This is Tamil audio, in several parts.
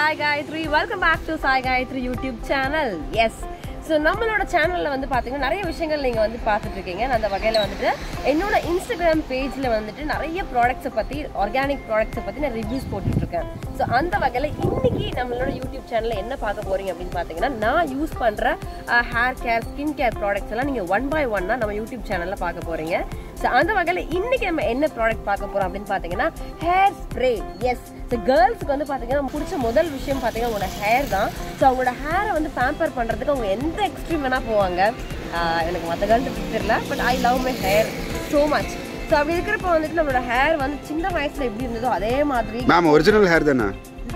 Sai Gayathri welcome back to Sai Gayathri YouTube channel yes so நம்மளோட சேனலில் வந்து பார்த்தீங்கன்னா நிறைய விஷயங்கள் நீங்கள் வந்து பார்த்துட்டு இருக்கீங்க நான் அந்த வகையில் வந்துட்டு என்னோட இன்ஸ்டாகிராம் பேஜில் வந்துட்டு நிறைய ப்ராடக்ட்ஸை பற்றி ஆர்கானிக் ப்ராடக்ட்ஸை பற்றி நான் ரிவ்யூஸ் போட்டுட்ருக்கேன் ஸோ அந்த வகையில் இன்னைக்கு நம்மளோட யூடியூப் சேனலில் என்ன பார்க்க போறீங்க அப்படின்னு பார்த்தீங்கன்னா நான் யூஸ் பண்ணுற hair care skin care products எல்லாம் நீங்கள் ஒன் பை ஒன்னாக நம்ம யூடியூப் சேனலில் பார்க்க போறீங்க ஸோ அந்த வகையில் இன்னைக்கு நம்ம என்ன ப்ராடக்ட் பார்க்க போறோம் அப்படின்னு பார்த்தீங்கன்னா ஹேர் ஸ்ப்ரே எஸ் ஸோ கேர்ள்ஸுக்கு வந்து பார்த்தீங்கன்னா பிடிச்ச முதல் விஷயம் பார்த்தீங்கன்னா உங்களோட ஹேர் தான் ஸோ அவங்களோட ஹேரை வந்து பேம்பர் பண்ணுறதுக்கு அவங்க எந்த எக்ஸ்ட்ரீம் வேணால் போவாங்க ஆஹ் எனக்கு மற்ற கேர்ள்ஸ் தெரியல but I love my hair so much so அப்படி இருக்கிறப்ப வந்துட்டு நம்மளோட ஹேர் வந்து சின்ன வயசுல எப்படி இருந்ததோ அதே மாதிரி மேம் ஒரிஜினல் ஹேர் தானே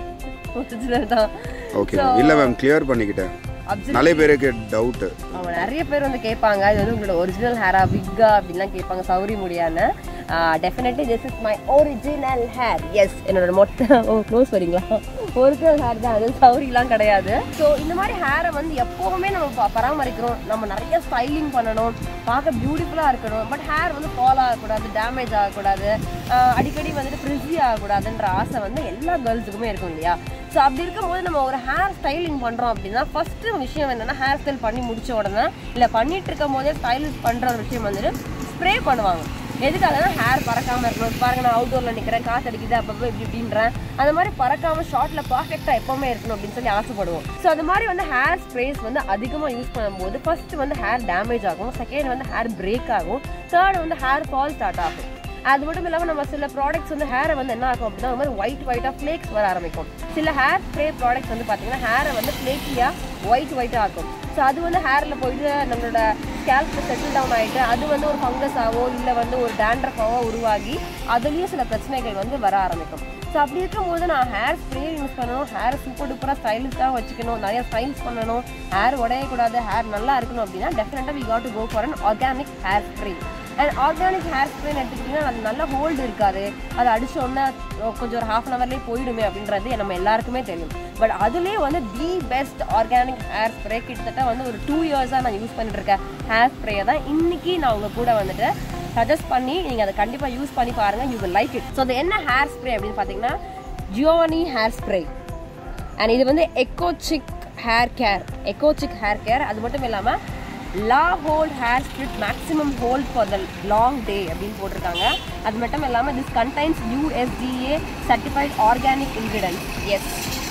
ஒரிஜினல் தான் ஓகே இல்லை மேம் கிளியர் பண்ணிக்கிட்டேன் Observe- நிறைய பேருக்கு டவுட்டு அவங்க நிறைய பேர் வந்து கேட்பாங்க இது வந்து உங்களோட ஒரிஜினல் ஹேரா விக்கா அப்படின்லாம் கேட்பாங்க சௌரி முடியான்னு definitely this is my original hair yes என்னோட மொட்டை ஓ க்ளோஸ் வரீங்களா ஒரிஜினல் ஹேர் தான் அது சௌரிலாம் கிடையாது ஸோ இந்த மாதிரி ஹேரை வந்து எப்போவுமே நம்ம ப- பராமரிக்கிறோம் நம்ம நிறைய ஸ்டைலிங் பண்ணணும் பார்க்க பியூட்டிஃபுல்லாக இருக்கணும் பட் ஹேர் வந்து ஃபால் ஆகக்கூடாது டேமேஜ் ஆகக்கூடாது ஆஹ் அடிக்கடி வந்துட்டு ஃப்ரிஸி ஆகக்கூடாதுன்ற ஆசை வந்து எல்லா கேர்ள்ஸுக்குமே இருக்கும் இல்லையா ஸோ அப்படி இருக்கும்போது நம்ம ஒரு ஹேர் ஸ்டைலிங் பண்ணுறோம் அப்படின்னா ஃபர்ஸ்ட் விஷயம் என்னன்னா ஹேர் ஸ்டைல் பண்ணி முடிச்ச உடனே இல்லை பண்ணிட்டு இருக்கும் போதே ஸ்டைலிஷ் பண்ணுற ஒரு விஷயம் வந்துட்டு ஸ்ப்ரே பண்ணுவாங்க எதுக்காகனா ஹேர் பறக்காம இருக்கணும் பாருங்க நான் அவுட்டோர்ல நிக்கிறேன் காத்து அடிக்குது அப்பப்போ இப்படி இப்படின்றேன் அந்த மாதிரி பறக்காம ஷார்ட்ல பர்ஃபெக்டா எப்பவுமே இருக்கணும் அப்படின்னு சொல்லி ஆசைப்படுவோம் ஸோ அந்த மாதிரி வந்து ஹேர் ஸ்ப்ரேஸ் வந்து அதிகமா யூஸ் பண்ணும்போது ஃபர்ஸ்ட் வந்து ஹேர் டேமேஜ் ஆகும் செகண்ட் வந்து ஹேர் பிரேக் ஆகும் தேர்ட் வந்து ஹேர் ஃபால் ஸ்டார்ட் ஆகும் அது மட்டும் இல்லாமல் நம்ம சில ப்ராடக்ட்ஸ் வந்து ஹேரை வந்து என்ன ஆகும் அப்படின்னா ஒரு மாதிரி ஒயிட் ஒயிட்டாக ஃப்ளேக்ஸ் வர ஆரம்பிக்கும் சில ஹேர் ஸ்ப்ரே ப்ராடக்ட்ஸ் வந்து பார்த்தீங்கன்னா ஹேரை வந்து ஃப்ளேக்கியாக ஒயிட் ஒயிட்டாக ஆக்கும் ஸோ அது வந்து ஹேரில் போயிட்டு நம்மளோட ஸ்கேல்பில் செட்டில் டவுன் ஆகிட்டு அது வந்து ஒரு ஃபங்கஸாவோ இல்லை வந்து ஒரு டேண்ட்ரஃபாவோ உருவாகி அதுலேயும் சில பிரச்சனைகள் வந்து வர ஆரம்பிக்கும் ஸோ அப்படி இருக்கும்போது நான் ஹேர் ஸ்ப்ரே யூஸ் பண்ணணும் ஹேர் சூப்பர் டூப்பராக ஸ்டைலிஷாக வச்சுக்கணும் நிறைய ஸ்டைல்ஸ் பண்ணணும் ஹேர் உடையக்கூடாது ஹேர் நல்லா இருக்கணும் அப்படின்னா டெஃபினட்டாக we got to go for an organic hair spray and organic hair ஸ்ப்ரேன்னு எடுத்துக்கிட்டிங்கன்னா அது நல்ல ஹோல்டு இருக்காது அது அடிச்ச உடனே கொஞ்சம் ஒரு ஹாஃப் அன் ஹவர்லேயே போயிடுமே அப்படின்றது நம்ம எல்லாருக்குமே தெரியும் பட் அதுலேயே வந்து the best organic hair spray கிட்டத்தட்ட வந்து ஒரு டூ இயர்ஸாக நான் யூஸ் பண்ணிட்டு இருக்கேன் ஹேர் ஸ்ப்ரேயை தான் இன்னைக்கு நான் உங்க கூட வந்துட்டு சஜஸ்ட் பண்ணி நீங்கள் அதை கண்டிப்பாக யூஸ் பண்ணி பாருங்கள் you will like it so அது என்ன ஹேர் ஸ்ப்ரே அப்படின்னு பார்த்தீங்கன்னா ஜியோனி ஹேர் ஸ்ப்ரே அண்ட் இது வந்து எக்கோசிக் ஹேர் கேர் எக்கோசிக் ஹேர் கேர் அது மட்டும் இல்லாமல் லா hold hair spirit maximum hold for the long day அப்படின்னு போட்டிருக்காங்க அது மட்டும் இல்லாமல் this contains USDA certified organic ingredients yes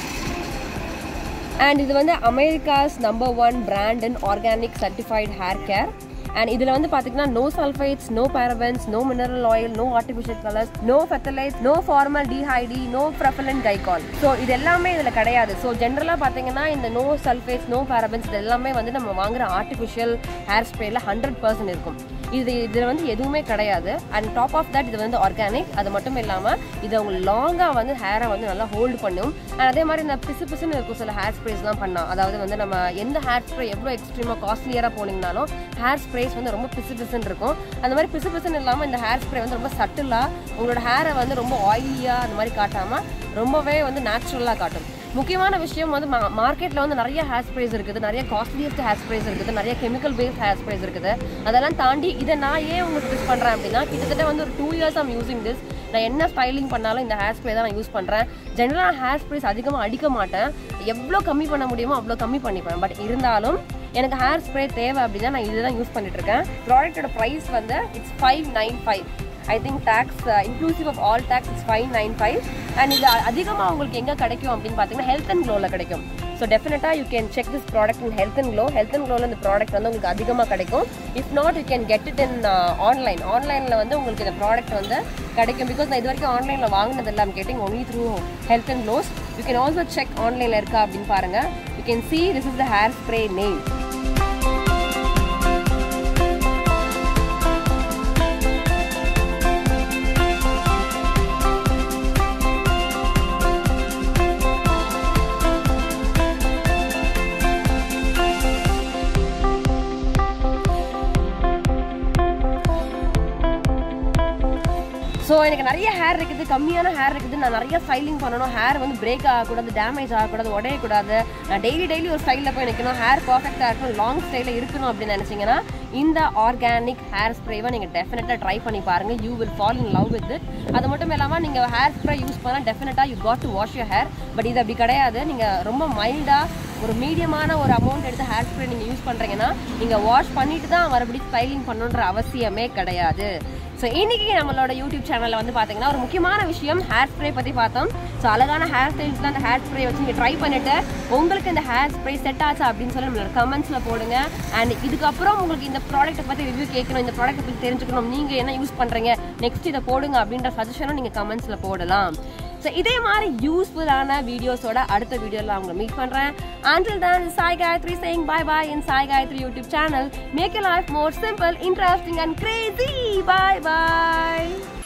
and இது வந்து America's number one brand in organic certified hair care and இதில் வந்து பார்த்தீங்கன்னா no sulphates no parabens no mineral oil no artificial colours no fertilise no formaldehyde no propylene glycol so இது எல்லாமே இதில் கிடையாது ஸோ ஜென்ரலாக பார்த்தீங்கன்னா இந்த நோ சல்ஃபேட்ஸ் நோ பேரபன்ஸ் இது எல்லாமே வந்து நம்ம வாங்குற ஆர்டிஃபிஷியல் ஹேர் ஸ்ப்ரேல ஹண்ட்ரட் பர்சன்ட் இருக்கும் இது இதில் வந்து எதுவுமே கிடையாது அண்ட் டாப் ஆஃப் தட் இது வந்து ஆர்கானிக் அது மட்டும் இல்லாமல் இது அவங்க லாங்காக வந்து ஹேரை வந்து நல்லா ஹோல்டு பண்ணும் அண்ட் அதே மாதிரி இந்த பிசு பிசுன்னு இருக்கும் சில ஹேர் ஸ்ப்ரேஸ்லாம் பண்ணால் அதாவது வந்து நம்ம எந்த ஹேர் ஸ்ப்ரே எவ்வளோ எக்ஸ்ட்ரீமாக காஸ்ட்லியராக போனீங்கனாலும் ஹேர் ஸ்ப்ரேஸ் வந்து ரொம்ப பிசு பிசுன்னு இருக்கும் அந்த மாதிரி பிசு பிசுன்னு இல்லாமல் இந்த ஹேர் ஸ்ப்ரே வந்து ரொம்ப சட்டிலாக உங்களோட ஹேரை வந்து ரொம்ப ஆயிலியாக அந்த மாதிரி காட்டாமல் ரொம்பவே வந்து நேச்சுரலாக காட்டும் முக்கியமான விஷயம் வந்து மார்க்கெட்டில் வந்து நிறைய ஹேர் ஸ்ப்ரேஸ் இருக்குது நிறைய காஸ்ட்லியஸ்ட் ஹேர் ஸ்ப்ரேஸ் இருக்குது நிறைய கெமிக்கல் பேஸ்ட் ஹேர் ஸ்ப்ரேஸ் இருக்குது அதெல்லாம் தாண்டி இதை நான் ஏன் உங்களுக்கு யூஸ் பண்ணுறேன் அப்படின்னா கிட்டத்தட்ட வந்து ஒரு two years am using this நான் என்ன ஸ்டைலிங் பண்ணாலும் இந்த ஹேர் ஸ்ப்ரே தான் நான் யூஸ் பண்ணுறேன் ஜென்ரலாக ஹேர் ஸ்ப்ரேஸ் அதிகமாக அடிக்க மாட்டேன் எவ்வளோ கம்மி பண்ண முடியுமோ அவ்வளோ கம்மி பண்ணிப்பேன் பட் இருந்தாலும் எனக்கு ஹேர் ஸ்ப்ரே தேவை அப்படின்னா நான் இதுதான் யூஸ் பண்ணிட்டு இருக்கேன் ப்ராடக்ட்டோட ப்ரைஸ் வந்து it's five nine five I think tax inclusive of all tax is five nine five and இது அதிகமாக உங்களுக்கு எங்கே கிடைக்கும் அப்படின்னு பார்த்தீங்கன்னா ஹெல்த் அண்ட் க்ளோவில் கிடைக்கும் ஸோ டெஃபினட்டாக you can check this product in Health and Glow Health and க்ளோவில் இந்த ப்ராடக்ட் வந்து உங்களுக்கு அதிகமாக கிடைக்கும் if not you can get it in online ஆன்லைனில் வந்து உங்களுக்கு இந்த ப்ராடக்ட் வந்து கிடைக்கும் பிகாஸ் நான் இது வரைக்கும் ஆன்லைனில் வாங்கினது எல்லாம் getting only through Health and glows you can also check ஆன்லைனில் இருக்கா அப்படின்னு பாருங்கள் you can see this is the hair spray name so எனக்கு நிறைய ஹேர் இருக்குது கம்மியான ஹேர் இருக்குது நான் நிறைய ஸ்டைலிங் பண்ணணும் ஹேர் வந்து பிரேக் ஆகக்கூடாது டேமேஜ் ஆகக்கூடாது உடையக்கூடாது நான் டெய்லி டெய்லி ஒரு ஸ்டைலில் போய் நிற்கணும் ஹேர் பர்ஃபெக்டாக இருக்கணும் லாங் ஸ்டைலில் இருக்கணும் அப்படின்னு நினச்சிங்கன்னா இந்த ஆர்கானிக் ஹேர் ஸ்ப்ரேவை நீங்கள் டெஃபினட்டாக ட்ரை பண்ணி பாருங்கள் you will fall in love with it அது மட்டும் இல்லாமல் நீங்கள் ஹேர் ஸ்ப்ரே யூஸ் பண்ணால் டெஃபினட்டாக you got to wash your hair but இது அப்படி கிடையாது நீங்கள் ரொம்ப மைல்டாக ஒரு மீடியமான ஒரு அமௌண்ட் எடுத்து ஹேர் ஸ்ப்ரே நீங்கள் யூஸ் பண்ணுறீங்கன்னா நீங்கள் வாஷ் பண்ணிட்டு தான் மறுபடியும் ஸ்டைலிங் பண்ணணுன்ற அவசியமே கிடையாது ஸோ இன்னைக்கு நம்மளோட யூடியூப் சேனலில் வந்து பார்த்தீங்கன்னா ஒரு முக்கியமான விஷயம் ஹேர் ஸ்ப்ரே பற்றி பார்த்தோம் ஸோ அழகான ஹேர் ஸ்டைல்ஸ் தான் அந்த ஹேர் ஸ்ப்ரே வச்சு நீங்கள் ட்ரை பண்ணிட்டு உங்களுக்கு இந்த ஹேர் ஸ்ப்ரே செட் ஆச்சா அப்படின்னு சொல்லி நம்மளோட கமெண்ட்ஸில் போடுங்க அண்ட் இதுக்கப்புறம் உங்களுக்கு இந்த ப்ராடக்ட்டை பற்றி ரிவ்யூ கேட்கணும் இந்த ப்ராடக்ட்டை பற்றி தெரிஞ்சுக்கணும் நீங்கள் என்ன யூஸ் பண்ணுறீங்க நெக்ஸ்ட் இதை போடுங்க அப்படின்ற சஜஷனும் நீங்கள் கமெண்ட்ஸில் போடலாம் ஸோ இதே மாதிரி யூஸ்ஃபுல்லான வீடியோஸோட அடுத்த வீடியோவில் அவங்க மீட் பண்ணுறேன் அண்டில் தான் Sai Gayathri saying bye bye in Sai Gayathri YouTube channel make your life more simple interesting and crazy bye bye